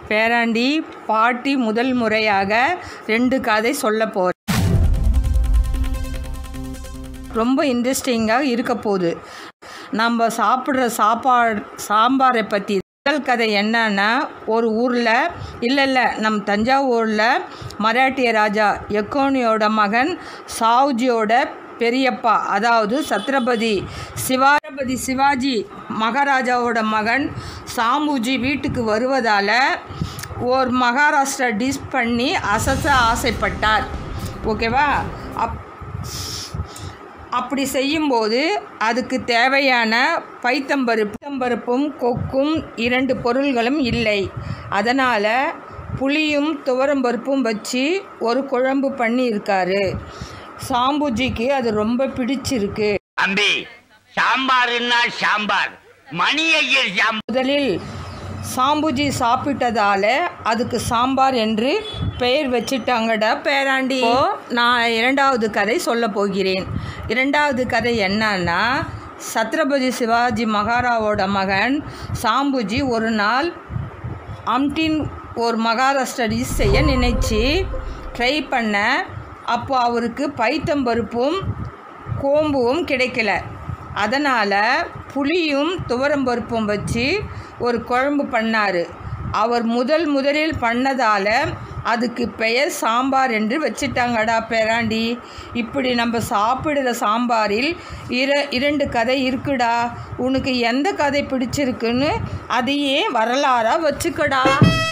பேராண்டி பாட்டி முதல் முறையாக ரெண்டு கதை சொல்ல போகிறேன் ரொம்ப இன்ட்ரெஸ்டிங்காக இருக்க போகுது நம்ம சாப்பிட்ற சாப்பாடு சாம்பாரை பற்றி முதல் கதை என்னன்னா ஒரு ஊரில் இல்லை இல்லை நம் தஞ்சாவூரில் மராட்டிய ராஜா எக்கோனியோட மகன் சாவுஜியோட பெரியப்பா அதாவது சத்ரபதி சிவாரபதி சிவாஜி மகாராஜாவோட மகன் சாம்புஜி வீட்டுக்கு வருவதால் ஒரு மகாராஷ்டிரா டிஷ் பண்ணி அசச ஆசைப்பட்டார் ஓகேவா அப் அப்படி செய்யும்போது அதுக்கு தேவையான பைத்தம்பருப்பு பைத்தம்பருப்பும் கொக்கும் இரண்டு பொருள்களும் இல்லை அதனால் புளியும் துவரம்பருப்பும் வச்சு ஒரு குழம்பு பண்ணியிருக்காரு சாம்புஜிக்கு அது ரொம்ப பிடிச்சிருக்கு தம்பி சாம்பார்னா சாம்பார் மணி ஐயர் சாம்பார் முதலில் சாம்புஜி சாப்பிட்டதால அதுக்கு சாம்பார் என்று பெயர் வச்சிட்டாங்கடா பேராண்டி இப்போ நான் இரண்டாவது கதை சொல்ல போகிறேன் இரண்டாவது கதை என்னன்னா சத்ரபதி சிவாஜி மகாராவோட மகன் சாம்புஜி ஒரு நாள் அம்டின் ஒரு மகாராஷ்டிரா டிஷ் செய்ய நினைச்சு ட்ரை பண்ண அப்போ அவருக்கு பைத்தம்பருப்பும் கோம்பும் கிடைக்கல அதனால் புளியும் துவரம்பருப்பும் வச்சு ஒரு குழம்பு பண்ணார் அவர் முதல் முதலில் பண்ணதால் அதுக்கு பெயர் சாம்பார் என்று வச்சிட்டாங்கடா பேராண்டி இப்படி நம்ம சாப்பிடுற சாம்பாரில் இர இரண்டு கதை இருக்குடா உனக்கு எந்த கதை பிடிச்சிருக்குன்னு அதையே வரலாறாக வச்சுக்கடா